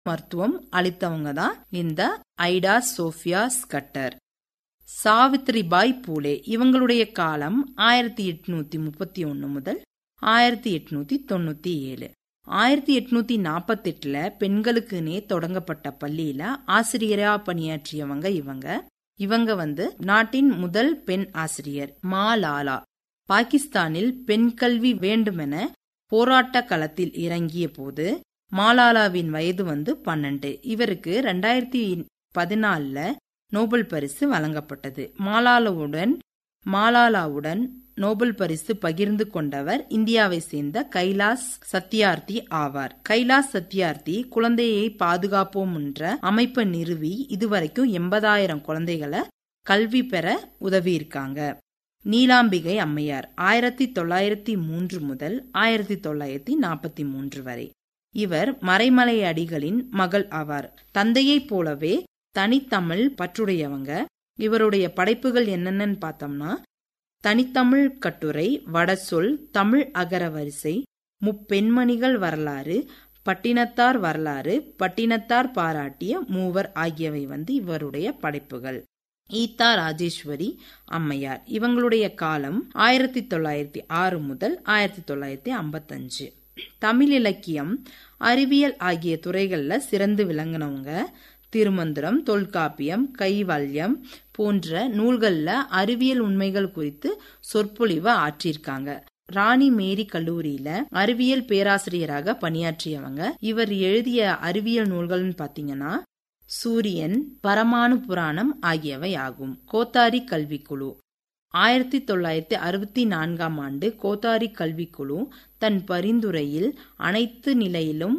மருத்துவம் அளித்தவங்க தான் இந்த ஐடா சோஃபியா ஸ்கட்டர் சாவித்ரிபாய் பூலே இவங்களுடைய காலம் ஆயிரத்தி எட்நூத்தி முப்பத்தி ஒன்னு முதல் ஆயிரத்தி எட்நூத்தி தொண்ணூத்தி ஏழு ஆயிரத்தி எட்நூத்தி நாப்பத்தெட்டுல பெண்களுக்குனே தொடங்கப்பட்ட பள்ளியில ஆசிரியரா பணியாற்றியவங்க இவங்க இவங்க வந்து நாட்டின் முதல் பெண் ஆசிரியர் மாலாலா பாகிஸ்தானில் பெண் கல்வி வேண்டுமென போராட்ட களத்தில் இறங்கிய போது மாலாலாவின் வயது வந்து பன்னெண்டு இவருக்கு ரெண்டாயிரத்தி பதினாலுல நோபல் பரிசு வழங்கப்பட்டது மாலாலாவுடன் மாலாலாவுடன் நோபல் பரிசு பகிர்ந்து கொண்டவர் இந்தியாவை சேர்ந்த கைலாஸ் சத்யார்த்தி ஆவார் கைலாஸ் சத்யார்த்தி குழந்தையை பாதுகாப்போம் என்ற அமைப்பை நிறுவி இதுவரைக்கும் எண்பதாயிரம் குழந்தைகளை கல்வி பெற உதவியிருக்காங்க நீலாம்பிகை அம்மையார் ஆயிரத்தி தொள்ளாயிரத்தி மூன்று முதல் ஆயிரத்தி தொள்ளாயிரத்தி நாற்பத்தி மூன்று வரை இவர் மறைமலை அடிகளின் மகள் ஆவார் தந்தையைப் போலவே தனித்தமிழ் பற்றுடையவங்க இவருடைய படைப்புகள் என்னென்னு பார்த்தோம்னா தனித்தமிழ் கட்டுரை வடசொல் தமிழ் அகரவரிசை முப்பெண்மணிகள் வரலாறு பட்டினத்தார் வரலாறு பட்டினத்தார் பாராட்டிய மூவர் ஆகியவை வந்து இவருடைய படைப்புகள் ஈத்தா ராஜேஸ்வரி அம்மையார் இவங்களுடைய காலம் ஆயிரத்தி தொள்ளாயிரத்தி ஆறு முதல் ஆயிரத்தி தொள்ளாயிரத்தி ஐம்பத்தஞ்சு தமிழ் இலக்கியம் அறிவியல் ஆகிய துறைகள்ல சிறந்து விளங்கினவங்க திருமந்திரம் தொல்காப்பியம் கைவல்யம் போன்ற நூல்கள்ல அறிவியல் உண்மைகள் குறித்து சொற்பொழிவு ஆற்றியிருக்காங்க ராணி மேரி கல்லூரியில அறிவியல் பேராசிரியராக பணியாற்றியவங்க இவர் எழுதிய அறிவியல் நூல்கள்னு பாத்தீங்கன்னா சூரியன் பரமாணு புராணம் ஆகியவை ஆகும் கோத்தாரி கல்விக்குழு ஆயிரத்தி தொள்ளாயிரத்தி அறுபத்தி நான்காம் ஆண்டு கோத்தாரி கல்விக்குழு தன் பரிந்துரையில் அனைத்து நிலையிலும்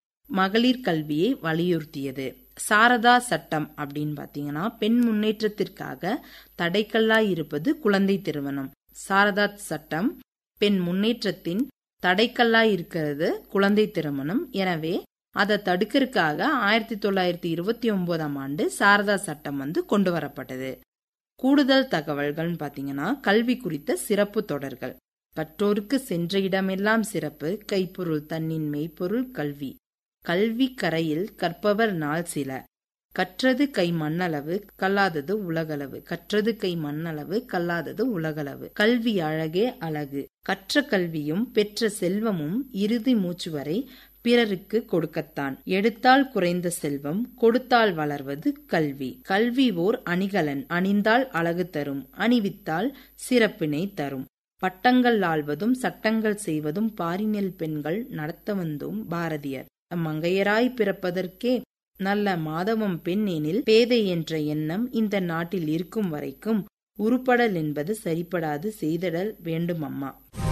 மகளிர் கல்வியை வலியுறுத்தியது சாரதா சட்டம் அப்படின்னு பாத்தீங்கன்னா பெண் முன்னேற்றத்திற்காக தடைக்கல்லாய் இருப்பது குழந்தை திருமணம் சாரதா சட்டம் பெண் முன்னேற்றத்தின் தடைக்கல்லாய் இருக்கிறது குழந்தை திருமணம் எனவே அதை தடுக்கிறதுக்காக ஆயிரத்தி தொள்ளாயிரத்தி இருபத்தி ஒன்பதாம் ஆண்டு சாரதா சட்டம் வந்து கொண்டு வரப்பட்டது கூடுதல் தகவல்கள்னு பாத்தீங்கன்னா கல்வி குறித்த சிறப்பு தொடர்கள் கற்றோருக்கு சென்ற இடமெல்லாம் சிறப்பு கைப்பொருள் தன்னின் மெய்ப்பொருள் கல்வி கல்வி கரையில் கற்பவர் நாள் சில கற்றது கை மண்ணளவு கல்லாதது உலகளவு கற்றது கை மண்ணளவு கல்லாதது உலகளவு கல்வி அழகே அழகு கற்ற கல்வியும் பெற்ற செல்வமும் இறுதி மூச்சு வரை பிறருக்கு கொடுக்கத்தான் எடுத்தால் குறைந்த செல்வம் கொடுத்தால் வளர்வது கல்வி கல்வி ஓர் அணிகலன் அணிந்தால் அழகு தரும் அணிவித்தால் சிறப்பினை தரும் பட்டங்கள் ஆள்வதும் சட்டங்கள் செய்வதும் பாரினில் பெண்கள் நடத்த வந்தும் பாரதியர் மங்கையராய் பிறப்பதற்கே நல்ல மாதவம் பெண் எனில் பேதை என்ற எண்ணம் இந்த நாட்டில் இருக்கும் வரைக்கும் உருப்படல் என்பது சரிப்படாது செய்திடல் வேண்டும் அம்மா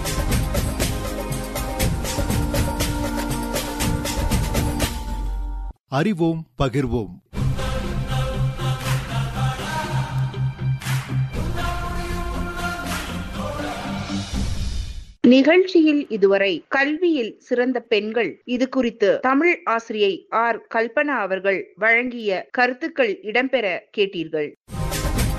அறிவோம் பகிர்வோம் நிகழ்ச்சியில் இதுவரை கல்வியில் சிறந்த பெண்கள் இது குறித்து தமிழ் ஆசிரியை ஆர் கல்பனா அவர்கள் வழங்கிய கருத்துக்கள் இடம்பெற கேட்டீர்கள்